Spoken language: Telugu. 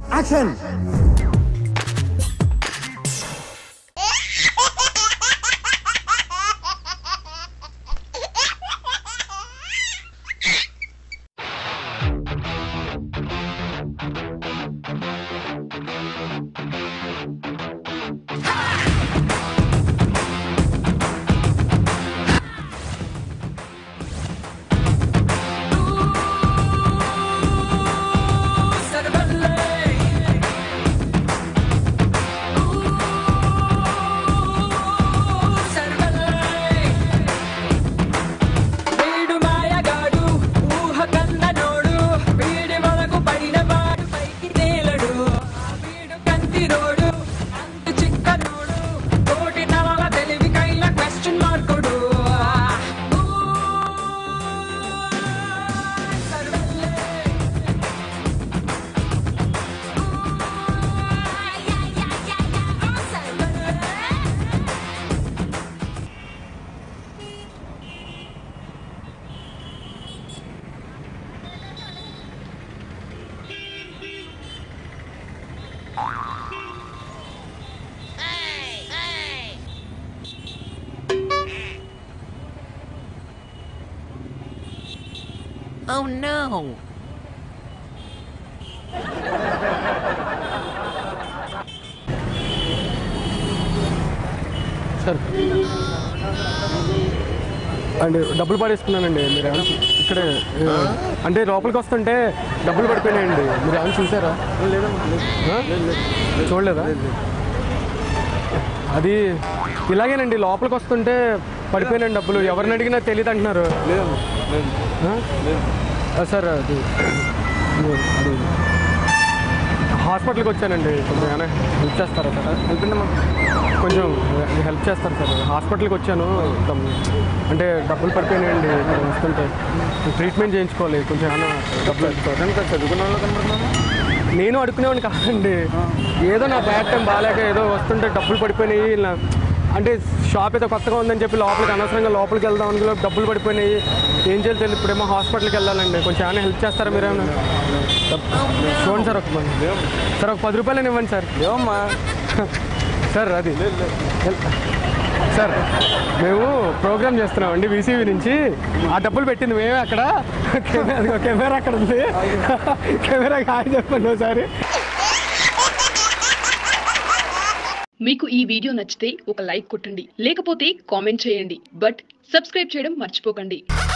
యాక్షన్ వీడు మాయగాడు ఊహ కన్ననోడు వీడి వరకు పడిన వాడు పైకి తేలడు వీడు కంతిరోడు అంతు చిక్కనోడు కోటి నవల తెలివికైన క్వశ్చన్ మార్కుడు ఊ, సర్వల్లే. Oh no! సార్ అండ్ డబ్బులు పడేసుకున్నానండి మీరు ఏమైనా చూ- ఇక్కడే ఆ, అంటే లోపలికి వస్తుంటే డబ్బులు పడిపోయినాయండి మీరు ఏమైనా చూసారా ఆ? చూడలేదా అది ఇలాగేనండి లోపలికి వస్తుంటే పడిపోయినాయండి డబ్బులు ఎవరిని అడిగినా తెలియదు అంటున్నారు ఆ? ఆ, సార్ అది అది హాస్పిటల్కి వచ్చానండి కొంచెం ఏమైనా హెల్ప్ చేస్తారా సార్ హెల్ప్ కొంచెం హెల్ప్ చేస్తారు సార్ హాస్పిటల్కి వచ్చాను మొత్తం అంటే డబ్బులు పడిపోయినాయండి ఇక్కడ వస్తుంటే ట్రీట్మెంట్ చేయించుకోవాలి కొంచెం ఏమైనా డబ్బులు చదువుకున్న వాళ్ళు కనబడుతున్నాను నేను అడుక్కునేవాడిని కాదండి ఏదో నా బ్యాడ్ టైం బాగాలేక ఏదో వస్తుంటే డబ్బులు పడిపోయినాయి ఇలా అంటే షాప్ ఏదో కొత్తగా ఉందని చెప్పి లోపలికి అనవసరంగా లోపలికి వెళ్దాం అనుకున్న డబ్బులు పడిపోయినాయి ఏం చేయాలి తెలియదు ఇప్పుడేమో హాస్పిటల్కి వెళ్ళాలండి కొంచెం ఏమైనా హెల్ప్ చేస్తారా మీరేమైనా చూడండి సార్ ఒక మంది సార్ ఒక పది రూపాయలు ఇవ్వండి సార్ ఏమమ్మా సార్ అది సార్ మేము ప్రోగ్రామ్ చేస్తున్నామండి వీసీవీ నుంచి ఆ డబ్బులు పెట్టింది మేమే అక్కడ కెమెరా అదిగో కెమెరా అక్కడ ఉంది కెమెరా హాయ్ చెప్పండి ఒకసారి మీకు ఈ వీడియో నచ్చితే ఒక లైక్ కొట్టండి లేకపోతే కామెంట్ చేయండి బట్ సబ్స్క్రైబ్ చేయడం మర్చిపోకండి